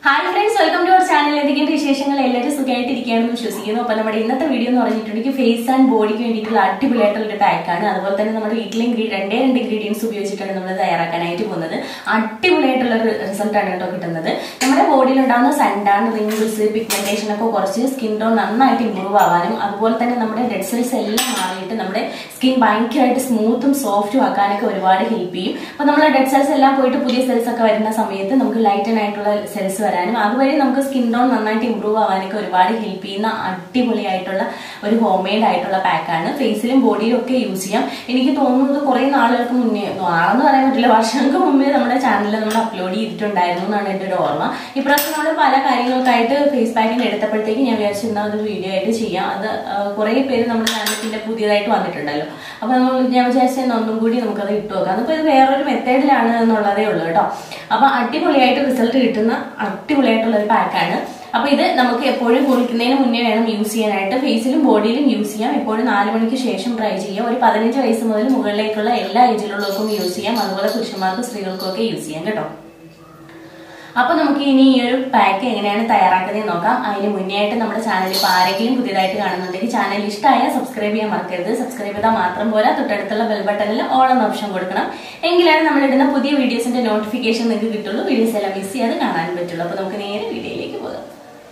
hi friends welcome to our channel എന്തൊക്കെയുണ്ട് വിശേഷങ്ങൾ എല്ലാവരും സുഖമായിട്ടിരിക്കുകയാണെന്ന് വിശ്വസിക്കുന്നു അപ്പോൾ നമ്മുടെ ഇന്നത്തെ വീഡിയോ എന്ന് പറഞ്ഞിട്ടുണ്ടെങ്കിൽ ഫേസ് ആൻഡ് ബോഡിക്ക് വേണ്ടിയിട്ടുള്ള അടിപൊളിയായിട്ടുള്ള ഒരു പാക്കാണ് അതുപോലെ തന്നെ നമ്മുടെ വീട്ടിലെ ഇൻഗ്രീ രണ്ടേ രണ്ട് ഇൻഗ്രീഡിയൻസ് ഉപയോഗിച്ചിട്ടാണ് നമ്മൾ തയ്യാറാക്കാനായിട്ട് പോകുന്നത് അടിപൊളിയായിട്ടുള്ള ഒരു റിസൾട്ടാണ് കേട്ടോ കിട്ടുന്നത് നമ്മുടെ ബോഡിയിൽ ഉണ്ടാകുന്ന സൺഡാൻ റിങ്കിൾസ് പിഗ്മെന്റേഷൻ ഒക്കെ കുറച്ച് സ്കിൻ ടോൺ നന്നായിട്ട് ഇമ്പ്രൂവ് ആവാനും അതുപോലെ തന്നെ നമ്മുടെ ഡെഡ് സെൽസ് എല്ലാം മാറിയിട്ട് നമ്മുടെ സ്കിൻ ഭയങ്കരമായിട്ട് സ്മൂത്തും സോഫ്റ്റും ആക്കാനൊക്കെ ഒരുപാട് ഹെൽപ്പ് ചെയ്യും അപ്പോൾ നമ്മുടെ ഡെഡ് സെൽസ് എല്ലാം പോയിട്ട് പുതിയ സെൽസ് ഒക്കെ വരുന്ന സമയത്ത് നമുക്ക് ലൈറ്റൻ ആയിട്ടുള്ള സെൽസ് വരാനും അതുവഴി നമുക്ക് സ്കിൻ ടോൺ നന്നായിട്ട് ഇമ്പ്രൂവ് ആവാനൊക്കെ ഒരുപാട് ഹെൽപ്പ് ചെയ്യുന്ന അടിപൊളിയായിട്ടുള്ള ഒരു ഹോം മെയ്ഡ് ആയിട്ടുള്ള പാക്കാണ് ഫേസിലും ബോഡിയിലും ഒക്കെ യൂസ് ചെയ്യാം എനിക്ക് തോന്നുന്നത് കുറെ നാളുകൾക്ക് മുന്നേ നാളെന്ന് പറയാൻ പറ്റില്ല വർഷങ്ങൾക്ക് മുമ്പേ നമ്മുടെ ചാനലിൽ നമ്മൾ അപ്ലോഡ് ചെയ്തിട്ടുണ്ടായിരുന്നു എന്നാണ് എൻ്റെ ഒരു ഓർമ്മ ഇപ്രാവശ്യം നമ്മൾ പല കാര്യങ്ങൾക്കായിട്ട് ഫേസ് പാക്കിന് എടുത്തപ്പോഴത്തേക്ക് ഞാൻ വിചാരിച്ചിരുന്ന ഒരു വീഡിയോ ആയിട്ട് ചെയ്യാം അത് കുറെ പേര് നമ്മുടെ ചാനലിൽ പിന്നെ പുതിയതായിട്ട് വന്നിട്ടുണ്ടല്ലോ അപ്പൊ നമ്മൾ ഞാൻ വിചാരിച്ചാൽ ഒന്നും കൂടി നമുക്കത് ഇട്ടു നോക്കാം അതിപ്പോ ഇത് വേറൊരു മെത്തേഡിലാണ് എന്നുള്ളതേ ഉള്ളൂ കേട്ടോ അപ്പൊ അടിപൊളിയായിട്ട് റിസൾട്ട് കിട്ടുന്ന അടിപൊളിയായിട്ടുള്ള ഒരു പാക്കാണ് അപ്പൊ ഇത് നമുക്ക് എപ്പോഴും കുളിക്കുന്നതിന് മുന്നേ വേണം യൂസ് ചെയ്യാനായിട്ട് ഫേസിലും ബോഡിയിലും യൂസ് ചെയ്യാം എപ്പോഴും നാല് മണിക്ക് ശേഷം ട്രൈ ചെയ്യാം ഒരു പതിനഞ്ച് വയസ്സ് മുതൽ മുകളിലേക്കുള്ള എല്ലാ ഏജിലുള്ളവർക്കും യൂസ് ചെയ്യാം അതുപോലെ പുരുഷന്മാർക്കും സ്ത്രീകൾക്കും ഒക്കെ യൂസ് ചെയ്യാം കേട്ടോ അപ്പൊ നമുക്ക് ഇനി ഈ ഒരു പാക്ക് എങ്ങനെയാണ് തയ്യാറാക്കുന്നത് നോക്കാം അതിന് മുന്നേ ആയിട്ട് നമ്മുടെ ചാനൽ ഇപ്പോൾ ആരെങ്കിലും പുതിയതായിട്ട് കാണുന്നുണ്ടെങ്കിൽ ചാനൽ ഇഷ്ടമായ സബ്സ്ക്രൈബ് ചെയ്യാൻ മറക്കരുത് സബ്സ്ക്രൈബ് ചെയ്താൽ മാത്രം പോരാ തൊട്ടടുത്തുള്ള ബെൽ ബട്ടണിൽ ഓൾ എന്ന ഓപ്ഷൻ കൊടുക്കണം എങ്കിലാണ് നമ്മൾ ഇടുന്ന പുതിയ വീഡിയോസിന്റെ നോട്ടിഫിക്കേഷൻ നിങ്ങൾക്ക് കിട്ടുള്ളൂ വീഡിയോസ് എല്ലാം മിസ് ചെയ്യാതെ കാണാൻ പറ്റുള്ളൂ അപ്പൊ നമുക്ക് നേരെ വീഡിയോയിലേക്ക് പോകാം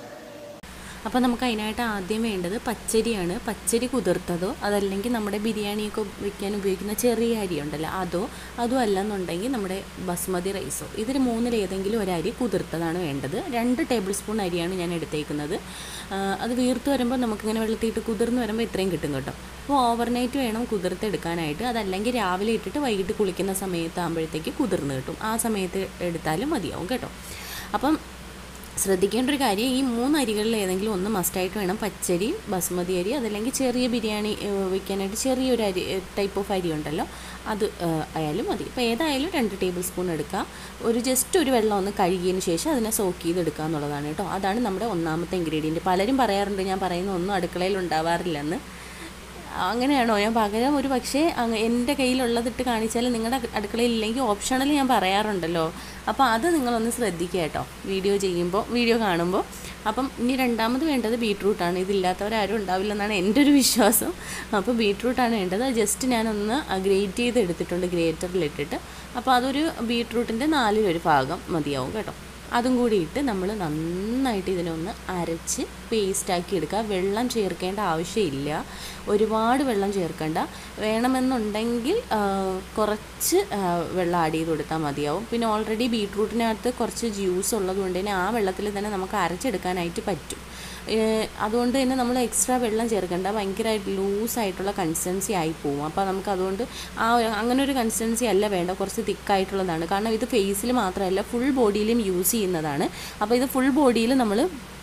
അപ്പോൾ നമുക്ക് അതിനായിട്ട് ആദ്യം വേണ്ടത് പച്ചരിയാണ് പച്ചരി കുതിർത്തതോ അതല്ലെങ്കിൽ നമ്മുടെ ബിരിയാണിയൊക്കെ വെക്കാൻ ഉപയോഗിക്കുന്ന ചെറിയ അരി ഉണ്ടല്ലോ അതോ അതും അല്ലെന്നുണ്ടെങ്കിൽ നമ്മുടെ ബസ്മതി റൈസോ ഇതിൽ മൂന്നിൽ ഏതെങ്കിലും ഒരു അരി കുതിർത്തതാണ് വേണ്ടത് രണ്ട് ടേബിൾ സ്പൂൺ അരിയാണ് ഞാൻ എടുത്തേക്കുന്നത് അത് വീർത്ത് വരുമ്പോൾ നമുക്കിങ്ങനെ വെള്ളത്തിയിട്ട് കുതിർന്ന് വരുമ്പോൾ ഇത്രയും കിട്ടും കേട്ടോ അപ്പോൾ ഓവർനൈറ്റ് വേണം കുതിർത്തെടുക്കാനായിട്ട് അതല്ലെങ്കിൽ രാവിലെ ഇട്ടിട്ട് വൈകിട്ട് കുളിക്കുന്ന സമയത്താകുമ്പോഴത്തേക്ക് കുതിർന്ന് കിട്ടും ആ സമയത്ത് എടുത്താലും മതിയാവും കേട്ടോ അപ്പം ശ്രദ്ധിക്കേണ്ട ഒരു കാര്യം ഈ മൂന്ന് അരികളിൽ ഏതെങ്കിലും ഒന്ന് മസ്റ്റായിട്ട് വേണം പച്ചരി ബസ്മതി അരി അതല്ലെങ്കിൽ ചെറിയ ബിരിയാണി വയ്ക്കാനായിട്ട് ചെറിയൊരു അരി ടൈപ്പ് ഓഫ് അരി ഉണ്ടല്ലോ അത് ആയാലും മതി ഇപ്പോൾ ഏതായാലും രണ്ട് ടേബിൾ സ്പൂൺ എടുക്കുക ഒരു ജസ്റ്റ് ഒരു വെള്ളം ഒന്ന് കഴുകിയതിന് ശേഷം അതിനെ സോക്ക് ചെയ്തെടുക്കുക എന്നുള്ളതാണ് കേട്ടോ അതാണ് നമ്മുടെ ഒന്നാമത്തെ ഇൻഗ്രീഡിയൻറ്റ് പലരും പറയാറുണ്ട് ഞാൻ പറയുന്ന ഒന്നും അടുക്കളയിൽ ഉണ്ടാവാറില്ലെന്ന് അങ്ങനെയാണോ ഞാൻ പകരം ഒരു പക്ഷേ എൻ്റെ കയ്യിലുള്ളതിട്ട് കാണിച്ചാൽ നിങ്ങളുടെ അടുക്കളയിൽ ഇല്ലെങ്കിൽ ഓപ്ഷണൽ ഞാൻ പറയാറുണ്ടല്ലോ അപ്പോൾ അത് നിങ്ങളൊന്ന് ശ്രദ്ധിക്കുക കേട്ടോ വീഡിയോ ചെയ്യുമ്പോൾ വീഡിയോ കാണുമ്പോൾ അപ്പം ഇനി രണ്ടാമത് വേണ്ടത് ബീട്രൂട്ടാണ് ഇതില്ലാത്തവരാരും ഉണ്ടാവില്ലെന്നാണ് എൻ്റെ ഒരു വിശ്വാസം അപ്പോൾ ബീട്രൂട്ടാണ് വേണ്ടത് ജസ്റ്റ് ഞാനൊന്ന് ഗ്രേറ്റ് ചെയ്ത് എടുത്തിട്ടുണ്ട് ഗ്രേറ്ററിലിട്ടിട്ട് അപ്പോൾ അതൊരു ബീട്രൂട്ടിൻ്റെ നാലിലൊരു ഭാഗം മതിയാവും കേട്ടോ അതും കൂടി ഇട്ട് നമ്മൾ നന്നായിട്ട് ഇതിനൊന്ന് അരച്ച് പേസ്റ്റാക്കി എടുക്കുക വെള്ളം ചേർക്കേണ്ട ആവശ്യമില്ല ഒരുപാട് വെള്ളം ചേർക്കണ്ട വേണമെന്നുണ്ടെങ്കിൽ കുറച്ച് വെള്ളം ആഡ് ചെയ്ത് കൊടുത്താൽ മതിയാവും പിന്നെ ഓൾറെഡി ബീട്രൂട്ടിനകത്ത് കുറച്ച് ജ്യൂസ് ഉള്ളതുകൊണ്ട് തന്നെ ആ വെള്ളത്തിൽ തന്നെ നമുക്ക് അരച്ചെടുക്കാനായിട്ട് പറ്റും അതുകൊണ്ട് തന്നെ നമ്മൾ എക്സ്ട്രാ വെള്ളം ചേർക്കേണ്ട ഭയങ്കരമായിട്ട് ലൂസായിട്ടുള്ള കൺസിസ്റ്റൻസി ആയി പോകും അപ്പോൾ നമുക്ക് അതുകൊണ്ട് ആ അങ്ങനെ ഒരു കൺസിസ്റ്റൻസി അല്ല വേണ്ട കുറച്ച് തിക്കായിട്ടുള്ളതാണ് കാരണം ഇത് ഫേസിൽ മാത്രമല്ല ഫുൾ ബോഡിയിലും യൂസ് ചെയ്യുന്നതാണ് അപ്പോൾ ഇത് ഫുൾ ബോഡിയിൽ നമ്മൾ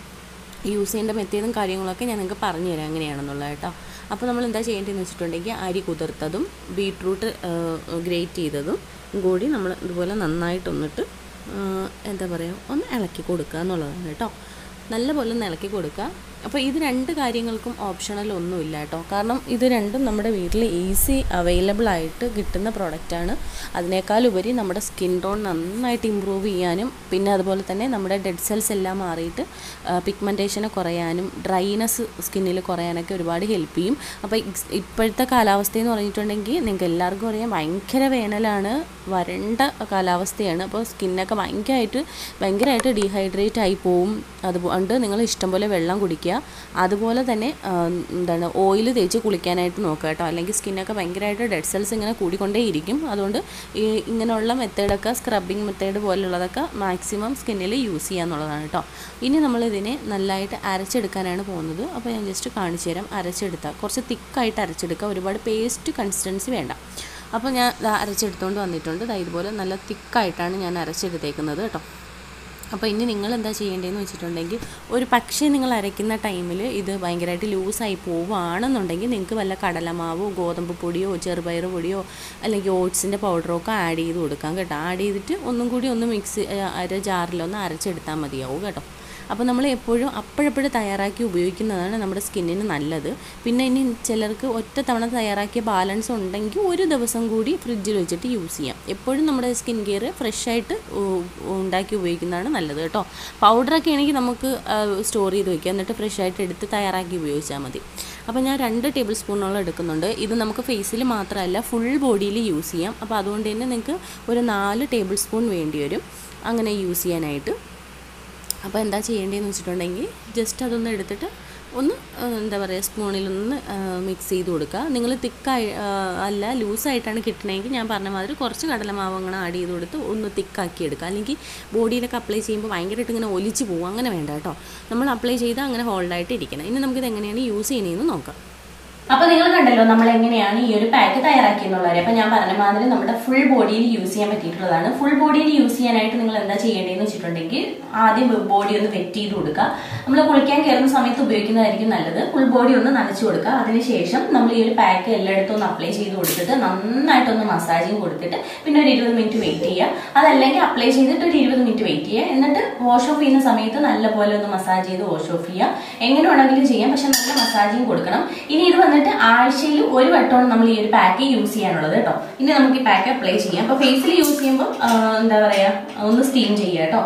യൂസ് ചെയ്യേണ്ട മെത്തേഡും കാര്യങ്ങളൊക്കെ ഞാൻ നിങ്ങൾക്ക് പറഞ്ഞു തരാം എങ്ങനെയാണെന്നുള്ളത് കേട്ടോ അപ്പോൾ നമ്മൾ എന്താ ചെയ്യേണ്ടതെന്ന് വെച്ചിട്ടുണ്ടെങ്കിൽ അരി കുതിർത്തതും ബീട്രൂട്ട് ഗ്രേറ്റ് ചെയ്തതും കൂടി നമ്മൾ ഇതുപോലെ നന്നായിട്ടൊന്നിട്ട് എന്താ പറയുക ഒന്ന് ഇളക്കി കൊടുക്കുക എന്നുള്ളതാണ് കേട്ടോ നല്ലപോലെ ഒന്ന് ഇളക്കി കൊടുക്കുക അപ്പോൾ ഇത് രണ്ട് കാര്യങ്ങൾക്കും ഓപ്ഷണൽ ഒന്നുമില്ല കേട്ടോ കാരണം ഇത് രണ്ടും നമ്മുടെ വീട്ടിൽ ഈസി അവൈലബിൾ ആയിട്ട് കിട്ടുന്ന പ്രോഡക്റ്റാണ് അതിനേക്കാൾ ഉപരി നമ്മുടെ സ്കിൻ ടോൺ നന്നായിട്ട് ഇമ്പ്രൂവ് ചെയ്യാനും പിന്നെ അതുപോലെ തന്നെ നമ്മുടെ ഡെഡ് സെൽസ് എല്ലാം മാറിയിട്ട് പിഗ്മെൻറ്റേഷനെ കുറയാനും ഡ്രൈനെസ് സ്കിന്നിൽ കുറയാനൊക്കെ ഒരുപാട് ഹെൽപ്പ് ചെയ്യും അപ്പോൾ ഇപ്പോഴത്തെ കാലാവസ്ഥയെന്ന് പറഞ്ഞിട്ടുണ്ടെങ്കിൽ നിങ്ങൾക്ക് എല്ലാവർക്കും അറിയാം ഭയങ്കര വേനലാണ് വരണ്ട കാലാവസ്ഥയാണ് അപ്പോൾ സ്കിന്നൊക്കെ ഭയങ്കരമായിട്ട് ഭയങ്കരമായിട്ട് ഡീഹൈഡ്രേറ്റ് ആയി പോവും അതുകൊണ്ട് നിങ്ങൾ ഇഷ്ടംപോലെ വെള്ളം കുടിക്കുക അതുപോലെ തന്നെ എന്താണ് ഓയിൽ തേച്ച് കുളിക്കാനായിട്ട് നോക്കുക കേട്ടോ അല്ലെങ്കിൽ സ്കിന്നൊക്കെ ഭയങ്കരമായിട്ട് ഡെഡ് സെൽസ് ഇങ്ങനെ കൂടിക്കൊണ്ടേയിരിക്കും അതുകൊണ്ട് ഈ ഇങ്ങനെയുള്ള മെത്തേഡൊക്കെ സ്ക്രബിങ് മെത്തേഡ് പോലുള്ളതൊക്കെ മാക്സിമം സ്കിന്നിൽ യൂസ് ചെയ്യുക എന്നുള്ളതാണ് കേട്ടോ ഇനി നമ്മളിതിനെ നല്ലതായിട്ട് അരച്ചെടുക്കാനാണ് പോകുന്നത് അപ്പോൾ ഞാൻ ജസ്റ്റ് കാണിച്ചു തരാം അരച്ചെടുത്താൽ കുറച്ച് തിക്കായിട്ട് അരച്ചെടുക്കുക ഒരുപാട് പേസ്റ്റ് കൺസിസ്റ്റൻസി വേണ്ട അപ്പോൾ ഞാൻ അരച്ചെടുത്തുകൊണ്ട് വന്നിട്ടുണ്ട് ഇതുപോലെ നല്ല തിക്കായിട്ടാണ് ഞാൻ അരച്ചെടുത്തേക്കുന്നത് കേട്ടോ അപ്പോൾ ഇനി നിങ്ങൾ എന്താ ചെയ്യേണ്ടതെന്ന് വെച്ചിട്ടുണ്ടെങ്കിൽ ഒരു പക്ഷേ നിങ്ങൾ അരയ്ക്കുന്ന ടൈമിൽ ഇത് ഭയങ്കരമായിട്ട് ലൂസായി പോവുകയാണെന്നുണ്ടെങ്കിൽ നിങ്ങൾക്ക് വല്ല കടലമാവോ ഗോതമ്പ് പൊടിയോ ചെറുപയർ പൊടിയോ അല്ലെങ്കിൽ ഓട്സിൻ്റെ പൗഡറോ ഒക്കെ ആഡ് ചെയ്ത് കൊടുക്കാം കേട്ടോ ആഡ് ചെയ്തിട്ട് ഒന്നും കൂടി ഒന്ന് മിക്സ് അര ജാറിലൊന്ന് അരച്ചെടുത്താൽ മതിയാവും കേട്ടോ അപ്പോൾ നമ്മൾ എപ്പോഴും അപ്പോഴപ്പോഴും തയ്യാറാക്കി ഉപയോഗിക്കുന്നതാണ് നമ്മുടെ സ്കിന്നിന് നല്ലത് പിന്നെ ഇനി ചിലർക്ക് ഒറ്റ തവണ തയ്യാറാക്കിയ ബാലൻസ് ഉണ്ടെങ്കിൽ ഒരു ദിവസം കൂടി ഫ്രിഡ്ജിൽ വെച്ചിട്ട് യൂസ് ചെയ്യാം എപ്പോഴും നമ്മുടെ സ്കിൻ കെയർ ഫ്രഷായിട്ട് ഉണ്ടാക്കി ഉപയോഗിക്കുന്നതാണ് നല്ലത് കേട്ടോ പൗഡറൊക്കെ ആണെങ്കിൽ നമുക്ക് സ്റ്റോർ ചെയ്ത് വെക്കാം എന്നിട്ട് ഫ്രഷായിട്ട് എടുത്ത് തയ്യാറാക്കി ഉപയോഗിച്ചാൽ മതി അപ്പോൾ ഞാൻ രണ്ട് ടേബിൾ സ്പൂണോളം എടുക്കുന്നുണ്ട് ഇത് നമുക്ക് ഫേസിൽ മാത്രമല്ല ഫുൾ ബോഡിയിൽ യൂസ് ചെയ്യാം അപ്പോൾ അതുകൊണ്ട് തന്നെ നിങ്ങൾക്ക് ഒരു നാല് ടേബിൾ സ്പൂൺ വേണ്ടി വരും അങ്ങനെ യൂസ് ചെയ്യാനായിട്ട് അപ്പോൾ എന്താ ചെയ്യേണ്ടതെന്ന് വെച്ചിട്ടുണ്ടെങ്കിൽ ജസ്റ്റ് അതൊന്ന് എടുത്തിട്ട് ഒന്ന് ആ, എന്താ പറയുക സ്പൂണിലൊന്ന് മിക്സ് ചെയ്ത് കൊടുക്കുക നിങ്ങൾ തിക്കായി അല്ല ലൂസായിട്ടാണ് കിട്ടണമെങ്കിൽ ഞാൻ പറഞ്ഞ മാതിരി കുറച്ച് കടലമാവ് അങ്ങനെ ആഡ് ചെയ്ത് കൊടുത്ത് ഒന്ന് തിക്കാക്കി എടുക്കുക അല്ലെങ്കിൽ ബോഡിയിലൊക്കെ അപ്ലൈ ചെയ്യുമ്പോൾ ഭയങ്കരമായിട്ട് ഇങ്ങനെ ഒലിച്ച് പോകും അങ്ങനെ വേണ്ട കേട്ടോ നമ്മൾ അപ്ലൈ ചെയ്താൽ അങ്ങനെ ഹോൾഡായിട്ട് ഇരിക്കണം ഇനി നമുക്കിത് എങ്ങനെയാണ് യൂസ് ചെയ്യുന്നതെന്ന് നോക്കാം അപ്പൊ നിങ്ങൾ കണ്ടല്ലോ നമ്മൾ എങ്ങനെയാണ് ഈ ഒരു പാക്ക് തയ്യാറാക്കിയെന്നുള്ളത് അപ്പൊ ഞാൻ പറഞ്ഞ മാതിരി നമ്മുടെ ഫുൾ ബോഡിയിൽ യൂസ് ചെയ്യാൻ പറ്റിയിട്ടുള്ളതാണ് ഫുൾ ബോഡിയിൽ യൂസ് ചെയ്യാനായിട്ട് നിങ്ങൾ എന്താ ചെയ്യേണ്ടതെന്ന് വെച്ചിട്ടുണ്ടെങ്കിൽ ആദ്യം ബോഡി ഒന്ന് വെറ്റ് ചെയ്ത് കൊടുക്കുക നമ്മൾ കുളിക്കാൻ കയറുന്ന സമയത്ത് ഉപയോഗിക്കുന്നതായിരിക്കും നല്ലത് ഫുൾ ബോഡി ഒന്ന് നനച്ചു കൊടുക്കുക അതിനുശേഷം നമ്മൾ ഈ ഒരു പാക്ക് എല്ലായിടത്തും ഒന്ന് അപ്ലൈ ചെയ്ത് കൊടുത്തിട്ട് നന്നായിട്ടൊന്ന് മസാജിങ് കൊടുത്തിട്ട് പിന്നെ ഒരു ഇരുപത് മിനിറ്റ് വെയിറ്റ് ചെയ്യുക അതല്ലെങ്കിൽ അപ്ലൈ ചെയ്തിട്ട് ഒരു ഇരുപത് മിനിറ്റ് വെയിറ്റ് ചെയ്യുക എന്നിട്ട് വാഷ് ഓഫ് ചെയ്യുന്ന സമയത്ത് നല്ലപോലെ ഒന്ന് മസാജ് ചെയ്ത് വാഷ് ഓഫ് ചെയ്യുക എങ്ങനെ വേണമെങ്കിലും ചെയ്യാം പക്ഷെ നല്ല മസാജിങ് കൊടുക്കണം ഇനി ഇത് വന്നിട്ട് ആഴ്ചയിൽ ഒരു വട്ടമാണ് നമ്മൾ ഈ ഒരു പാക്ക് യൂസ് ചെയ്യാനുള്ളത് കേട്ടോ ഇനി നമുക്ക് ഈ പാക്ക് അപ്ലൈ ചെയ്യാം അപ്പൊ ഫേസിൽ യൂസ് ചെയ്യുമ്പോൾ ആ, എന്താ പറയാ ഒന്ന് സ്റ്റീം ചെയ്യുക കേട്ടോ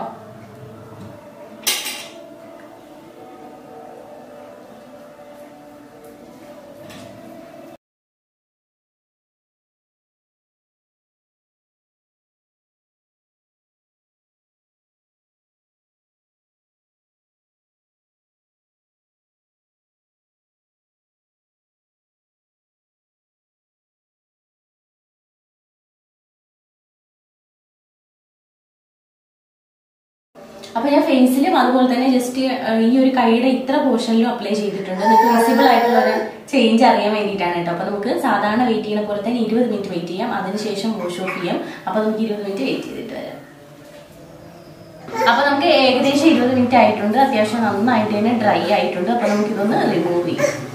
അപ്പൊ ഞാൻ ഫേസിലും അതുപോലെ തന്നെ ജസ്റ്റ് ഈ ഒരു കൈയുടെ ഇത്ര പോർഷനിലും അപ്ലൈ ചെയ്തിട്ടുണ്ട് നിങ്ങൾക്ക് വിസിബിൾ ആയിട്ടുള്ള ഒരു ചേഞ്ച് അറിയാൻ വേണ്ടിയിട്ടാണ് കേട്ടോ അപ്പൊ നമുക്ക് സാധാരണ വെയിറ്റ് ചെയ്യുന്ന പോലെ തന്നെ ഇരുപത് മിനിറ്റ് വെയിറ്റ് ചെയ്യാം അതിനുശേഷം വാഷ് ഓഫ് ചെയ്യാം അപ്പൊ നമുക്ക് ഇരുപത് മിനിറ്റ് വെയിറ്റ് ചെയ്തിട്ട് വരാം അപ്പൊ നമുക്ക് ഏകദേശം ഇരുപത് മിനിറ്റ് ആയിട്ടുണ്ട് അത്യാവശ്യം നന്നായിട്ട് തന്നെ ഡ്രൈ ആയിട്ടുണ്ട് അപ്പൊ നമുക്ക് ഇതൊന്ന് റിമൂവ് ചെയ്യാം